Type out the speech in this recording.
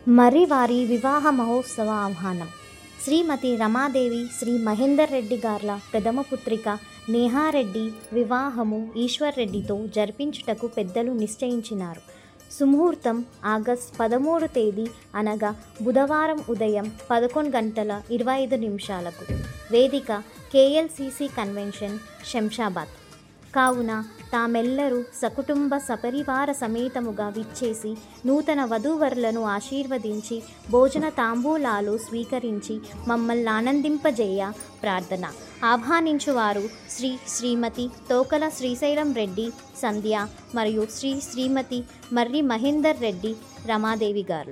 మరి వారి వివాహ మహోత్సవ ఆహ్వానం శ్రీమతి రమాదేవి శ్రీ మహేందర్ రెడ్డి గార్ల ప్రథమ పుత్రిక నేహారెడ్డి వివాహము ఈశ్వర్ రెడ్డితో జరిపించుటకు పెద్దలు నిశ్చయించినారు సుముహూర్తం ఆగస్ట్ పదమూడు తేదీ అనగా బుధవారం ఉదయం పదకొండు గంటల ఇరవై ఐదు నిమిషాలకు వేదిక కేఎల్సిసి కన్వెన్షన్ శంషాబాద్ కావున తామెల్లరూ సకుటుంబ సపరివార సమేతముగా విచ్చేసి నూతన వధూవరులను ఆశీర్వదించి భోజన తాంబూలాలు స్వీకరించి మమ్మల్ని ఆనందింపజేయ ప్రార్థన ఆహ్వానించువారు శ్రీ శ్రీమతి తోకల శ్రీశైలం రెడ్డి సంధ్య మరియు శ్రీ శ్రీమతి మర్రి మహేందర్ రెడ్డి రమాదేవి గారు